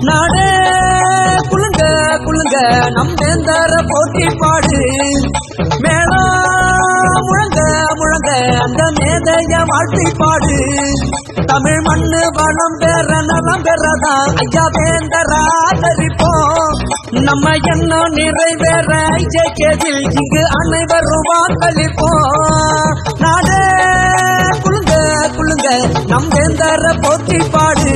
நாடே குலுங்க குலுங்க நம் வேந்தர போட்டி பாடு மேளம் முழங்க முழங்க அந்த மேதைய வாழ்த்தி பாடு தமிழ் மண்ணு வளம் பெற நலம் பெறதா ஐயா வேந்தரா தரிப்போம் நம்ம எண்ணம் நிறைவேற ஐஜேகேவில் இங்கு அனைவரும் வாக்களிப்போம் நாடே குலுங்க குலுங்க நம் வேந்தர போட்டி பாடு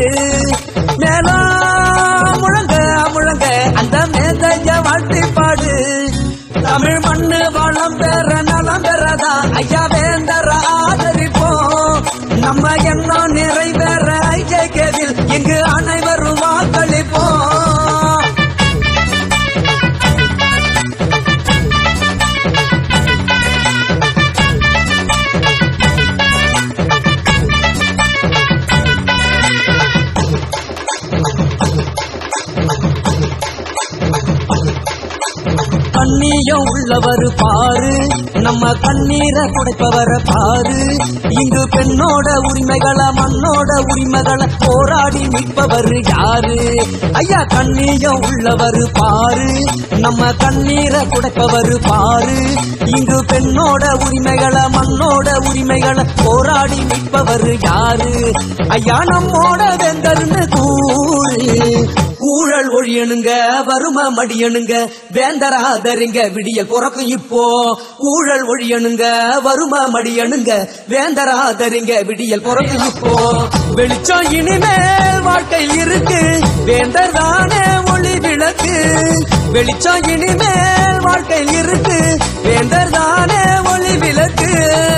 மேலும் முழங்க முழங்க அந்த மேதைய வாழ்த்தி பாடு தமிழ் மண்ணு வளம் பெற நலம் பெறதா ஐயா வேந்தர ஆதரிப்போம் நம்ம எண்ணம் நிறைவேற ஐஜேகேவில் இங்கு அனைவரும் வாக்களிப்போம் கண்ணியம் உள்ளவர் பாரு நம்ம கண்ணீரை துடைப்பவர பாரு இங்கு பெண்ணோட உரிமைகளை மண்ணோட உரிமைகளை போராடி நிற்பவர் யாரு ஐயா கண்ணியம் உள்ளவர் பாரு நம்ம கண்ணீரை துடைப்பவர் பாரு இங்கு பெண்ணோட உரிமைகளை மண்ணோட உரிமைகளை போராடி நிற்பவர் யாரு ஐயா நம்மோட வெந்தர்னு கூறு ஊழல் ஒழியணுங்க வறுமை மடியணுங்க வேந்தராதரிங்க விடிய பிறக்கும் இப்போ ஊழல் ஒழியணுங்க வறுமை மடியணுங்க வேந்தராதரிங்க விடியல் பிறக்கும் இப்போ வெளிச்சம் இனிமேல் வாழ்க்கை இருக்கு வேந்தர் தானே ஒளி விளக்கு வெளிச்சம் இனிமேல் வாழ்க்கை இருக்கு வேந்தர் தானே ஒளி விளக்கு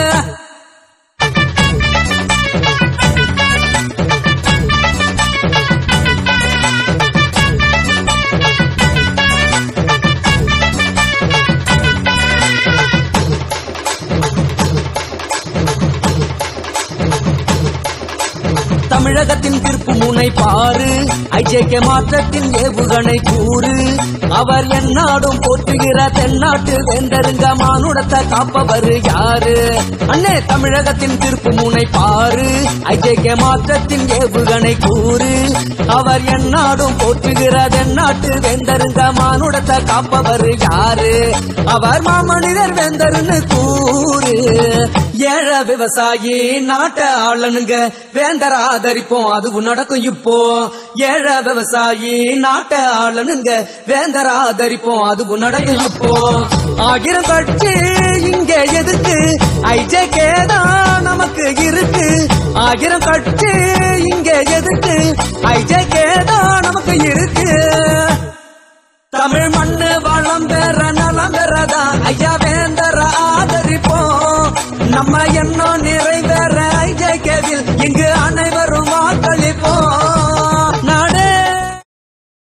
தமிழகத்தின் தீர்ப்பு முனை பாரு ஐஜேகே மாற்றத்தின் ஏவுகணை கூறு அவர் எந்நாடும் போற்றுகிற தென்னாட்டு வேந்தருங்க மானுடத்தை காப்பவர் யாரு அண்ணே தமிழகத்தின் தீர்ப்பு முனை பாரு ஐஜேகே மாற்றத்தின் ஏவுகணை கூறு அவர் எந்நாடும் போற்றுகிற தென்னாட்டு வேந்தருங்க மானுடத்தை காப்பவர் யாரு அவர் மாமனிதர் வேந்தர்னு கூறு ஏழ விவசாயி நாட்ட ஆளனுங்க வேந்தர ஆதரிப்போம் அதுவும் நடக்கும் இப்போ ஏழ விவசாயி நாட்ட ஆளனுங்க வேந்தர ஆதரிப்போம் அதுவும் நடக்கும் இப்போ ஆகிரம் கட்சி இங்க எதுக்கு ஐஜேகே தான் நமக்கு இருக்கு ஆகிரம் கட்சி இங்க எதுக்கு ஐஜேகே தான் நமக்கு இருக்கு தமிழ் மண்ணு வளம் பெற நலம் பெறதா ஐயா வேந்தர ஆதரிப்போம் நம்ம எண்ணம்